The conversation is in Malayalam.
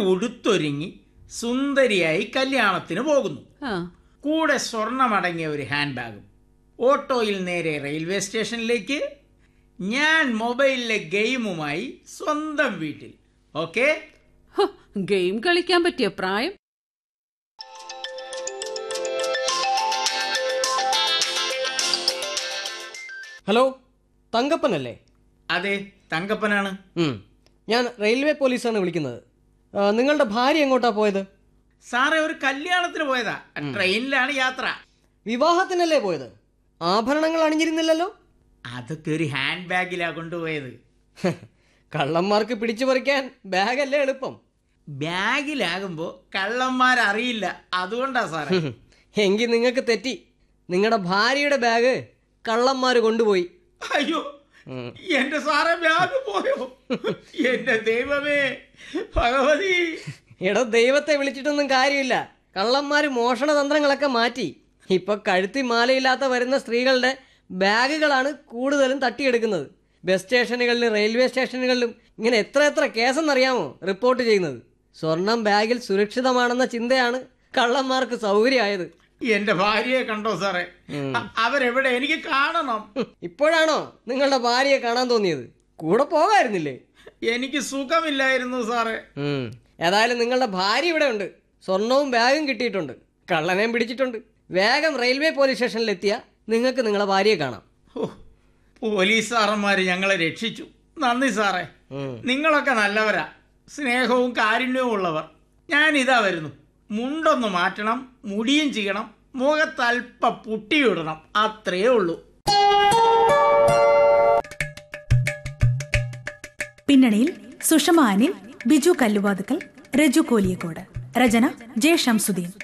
ഉടുത്തൊരുങ്ങി സുന്ദരിയായി കല്യാണത്തിന് പോകുന്നു ആ കൂടെ സ്വർണമടങ്ങിയ ഒരു ഹാൻഡ് ബാഗും ഓട്ടോയിൽ നേരെ റെയിൽവേ സ്റ്റേഷനിലേക്ക് ഞാൻ മൊബൈലിലെ ഗെയിമുമായി സ്വന്തം വീട്ടിൽ ഓക്കെ ഹോ, ഗെയിം കളിക്കാൻ പറ്റിയ പ്രായം ഹലോ തങ്കപ്പനല്ലേ അതെ തങ്കപ്പനാണ് ഉം. ഞാൻ റെയിൽവേ പോലീസാണ് വിളിക്കുന്നത് ആ, നിങ്ങളുടെ ഭാര്യ എങ്ങോട്ടാ പോയത് സാറേ ഒരു കല്യാണത്തിന് പോയതാ ട്രെയിനിലാണ് യാത്ര വിവാഹത്തിനല്ലേ പോയത് ആഭരണങ്ങൾ അണിഞ്ഞിരുന്നില്ലല്ലോ അതൊക്കെ ഒരു ഹാൻഡ് ബാഗിലാ കൊണ്ടുപോയത് കള്ളന്മാർക്ക് പിടിച്ചു പറിക്കാൻ ബാഗല്ലേ എളുപ്പം ബാഗിലാകുമ്പോ കള്ളന്മാരറിയില്ല അതുകൊണ്ടാ സാറേ എങ്കിൽ നിങ്ങൾക്ക് തെറ്റി നിങ്ങളുടെ ഭാര്യയുടെ ബാഗ് കള്ളന്മാർ കൊണ്ടുപോയി അയ്യോ എന്റെ സാറേ ബാഗ് പോയോ എന്റെ ദൈവമേ ഭഗവതി എടോ ദൈവത്തെ വിളിച്ചിട്ടൊന്നും കാര്യമില്ല കള്ളന്മാർ മോഷണ തന്ത്രങ്ങളൊക്കെ മാറ്റി ഇപ്പൊ കഴുത്തി മാലയില്ലാത്ത വരുന്ന സ്ത്രീകളുടെ ബാഗുകളാണ് കൂടുതലും തട്ടിയെടുക്കുന്നത് ബസ് സ്റ്റേഷനുകളിലും റെയിൽവേ സ്റ്റേഷനുകളിലും ഇങ്ങനെ എത്ര എത്ര കേസെന്നറിയാമോ റിപ്പോർട്ട് ചെയ്യുന്നത് സ്വർണം ബാഗിൽ സുരക്ഷിതമാണെന്ന ചിന്തയാണ് കള്ളന്മാർക്ക് സൗകര്യമായത് എന്റെ ഭാര്യയെ കണ്ടോ സാറേ അ- അവരെവിടെ എനിക്ക് കാണണം ഹും, ഇപ്പോഴാണോ നിങ്ങളുടെ ഭാര്യയെ കാണാൻ തോന്നിയത് കൂടെ പോകായിരുന്നില്ലേ എനിക്ക് സുഖമില്ലായിരുന്നു സാറേ ഉം. ഏതായാലും നിങ്ങളുടെ ഭാര്യ ഇവിടെ ഉണ്ട് സ്വർണവും ബാഗും കിട്ടിയിട്ടുണ്ട് കള്ളനെയും പിടിച്ചിട്ടുണ്ട് വേഗം റെയിൽവേ പോലീസ് സ്റ്റേഷനിലെത്തിയ നിങ്ങൾക്ക് നിങ്ങളുടെ ഭാര്യയെ കാണാം ഓ, പോലീസ് സാറന്മാര് ഞങ്ങളെ രക്ഷിച്ചു നന്ദി സാറേ ഉം. നിങ്ങളൊക്കെ നല്ലവരാ സ്നേഹവും കാരുണ്യവും ഉള്ളവർ ഞാൻ ഇതാ വരുന്നു മുണ്ടൊന്ന് മാറ്റണം മുടിയും ചെയ്യണം മുഖത്തൽപ്പ പുട്ടിയിടണം അത്രയേ ഉള്ളൂ പിന്നണിയിൽ സുഷമ അനിൽ ബിജു കല്ലുവാതുക്കൽ രജു കോലിയക്കോട് രചന ജെ ഷംസുദ്ദീൻ